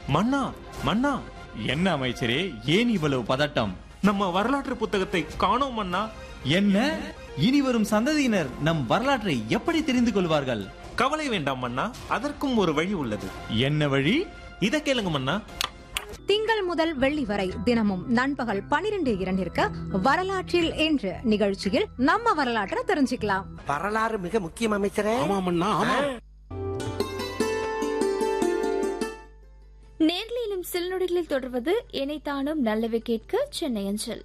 மன்னா மன்னா என்ன அமைச்சரே ஏன் இவ்வளவு பதட்டம் நம்ம வரலாற்று புத்தகத்தை காணோம் மன்னா என்ன இனி வரும் சந்ததியினர் நம் வரலாற்றை எப்படி தெரிந்து கொள்வார்கள் கவலை வேண்டாம் மன்னா அதற்கும் ஒரு வழி உள்ளது என்ன வழி இத கேளுங்க மன்னா திங்கள் முதல் வெள்ளி வரை தினமும் நண்பகல் பனிரெண்டு இரண்டிற்கு வரலாற்றில் என்று நிகழ்ச்சியில் நம்ம வரலாற்றை தெரிஞ்சுக்கலாம் வரலாறு மிக முக்கியம் அமைச்சரே ஆமாமண்ணா ஆமா நேர்லியிலும் சில நொடிகளில் தொடர்வது இணைத்தானும் நல்லவை கேட்க சென்னை அஞ்சல்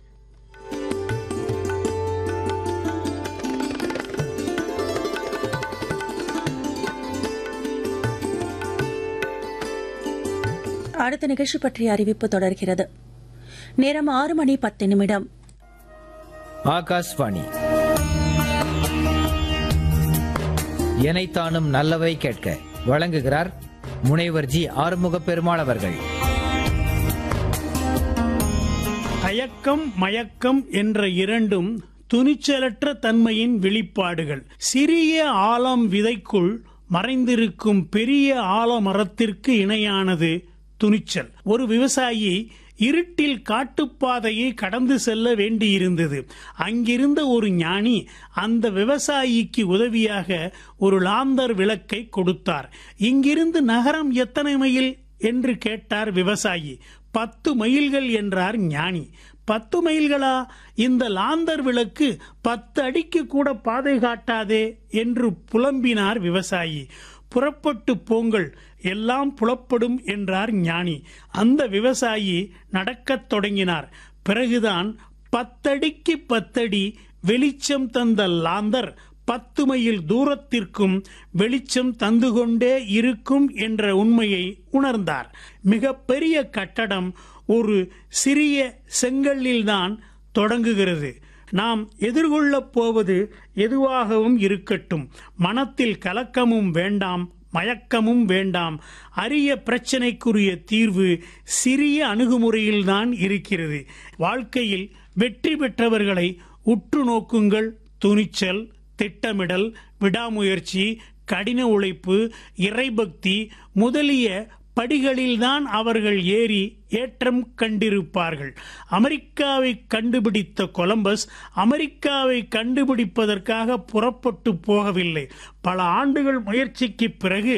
அடுத்த நிகழ்ச்சி பற்றிய அறிவிப்பு தொடர்கிறது நேரம் ஆறு மணி பத்து நிமிடம் ஆகாஷ்வாணி எனைத்தானும் நல்லவை கேட்க வழங்குகிறார் முனைவர் ஜி ஆறுமுக பெருமாள் அவர்கள் தயக்கம் மயக்கம் என்ற இரண்டும் துணிச்சலற்ற தன்மையின் வெளிப்பாடுகள் சிறிய ஆலம் விதைக்குள் மறைந்திருக்கும் பெரிய ஆலமரத்திற்கு இணையானது துணிச்சல் ஒரு விவசாயி இருட்டில் காட்டுப்பாதையை கடந்து செல்ல வேண்டியிருந்தது அங்கிருந்த ஒரு ஞானி அந்த விவசாயிக்கு உதவியாக ஒரு லாந்தர் விளக்கை கொடுத்தார் இங்கிருந்து நகரம் எத்தனை மைல் என்று கேட்டார் விவசாயி பத்து மைல்கள் என்றார் ஞானி பத்து மைல்களா இந்த லாந்தர் விளக்கு பத்து அடிக்கு கூட பாதை காட்டாதே என்று புலம்பினார் விவசாயி புறப்பட்டு போங்கள் எல்லாம் புலப்படும் என்றார் ஞானி அந்த விவசாயி நடக்கத் தொடங்கினார் பிறகுதான் பத்தடிக்கு பத்தடி வெளிச்சம் தந்த லாந்தர் பத்து மைல் தூரத்திற்கும் வெளிச்சம் தந்து கொண்டே இருக்கும் என்ற உண்மையை உணர்ந்தார் மிகப்பெரிய கட்டடம் ஒரு சிறிய செங்கல்லில்தான் தொடங்குகிறது நாம் எதிர்கொள்ளப் போவது எதுவாகவும் இருக்கட்டும் மனத்தில் கலக்கமும் வேண்டாம் மயக்கமும் வேண்டாம் அரிய பிரச்சனைக்குரிய தீர்வு சிறிய அணுகுமுறையில்தான் இருக்கிறது வாழ்க்கையில் வெற்றி பெற்றவர்களை உற்று நோக்குங்கள் துணிச்சல் திட்டமிடல் விடாமுயற்சி கடின உழைப்பு இறைபக்தி முதலிய படிகளில்தான் அவர்கள் ஏறி ஏற்றம் கண்டிருப்பார்கள் அமெரிக்காவை கண்டுபிடித்த கொலம்பஸ் அமெரிக்காவை கண்டுபிடிப்பதற்காக புறப்பட்டு போகவில்லை பல ஆண்டுகள் முயற்சிக்கு பிறகு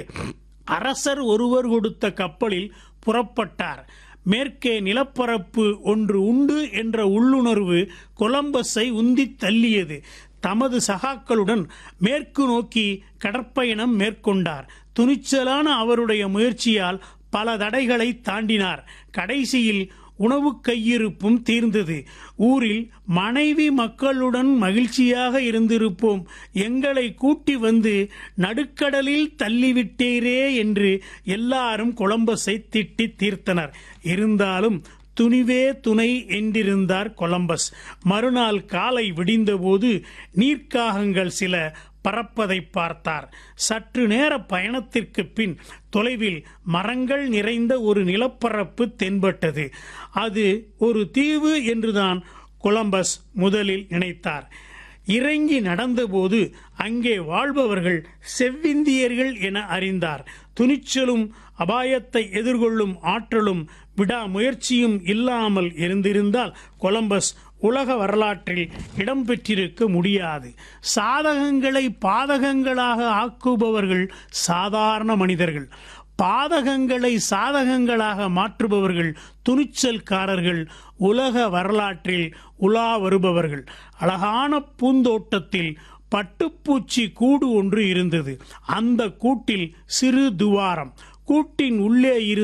அரசர் ஒருவர் கொடுத்த கப்பலில் புறப்பட்டார் மேற்கே நிலப்பரப்பு ஒன்று உண்டு என்ற உள்ளுணர்வு கொலம்பஸை உந்தித் தள்ளியது தமது சகாக்களுடன் மேற்கு நோக்கி கடற்பயணம் மேற்கொண்டார் துணிச்சலான அவருடைய முயற்சியால் பல தடைகளை தாண்டினார் கடைசியில் உணவு கையிருப்பும் தீர்ந்தது ஊரில் மனைவி மக்களுடன் மகிழ்ச்சியாக இருந்திருப்போம் எங்களை கூட்டி வந்து நடுக்கடலில் தள்ளிவிட்டீரே என்று எல்லாரும் கொலம்பஸை திட்டி தீர்த்தனர் இருந்தாலும் துணிவே துணை என்றிருந்தார் கொலம்பஸ் மறுநாள் காலை விடிந்தபோது நீர்க்காகங்கள் சில பறப்பதை பார்த்தார் சற்று நேர பயணத்திற்கு பின் தொலைவில் மரங்கள் நிறைந்த ஒரு நிலப்பரப்பு தென்பட்டது அது ஒரு தீவு என்றுதான் கொலம்பஸ் முதலில் நினைத்தார் இறங்கி நடந்தபோது அங்கே வாழ்பவர்கள் செவ்விந்தியர்கள் என அறிந்தார் துணிச்சலும் அபாயத்தை எதிர்கொள்ளும் ஆற்றலும் விடாமுயற்சியும் இல்லாமல் இருந்திருந்தால் கொலம்பஸ் உலக வரலாற்றில் இடம்பெற்றிருக்க முடியாது சாதகங்களை பாதகங்களாக ஆக்குபவர்கள் சாதாரண மனிதர்கள் பாதகங்களை சாதகங்களாக மாற்றுபவர்கள் துணிச்சல்காரர்கள் உலக வரலாற்றில் உலா வருபவர்கள் அழகான பூந்தோட்டத்தில் பட்டுப்பூச்சி கூடு ஒன்று இருந்தது அந்த கூட்டில் சிறு துவாரம் கூட்டின் உள்ளே இருந்து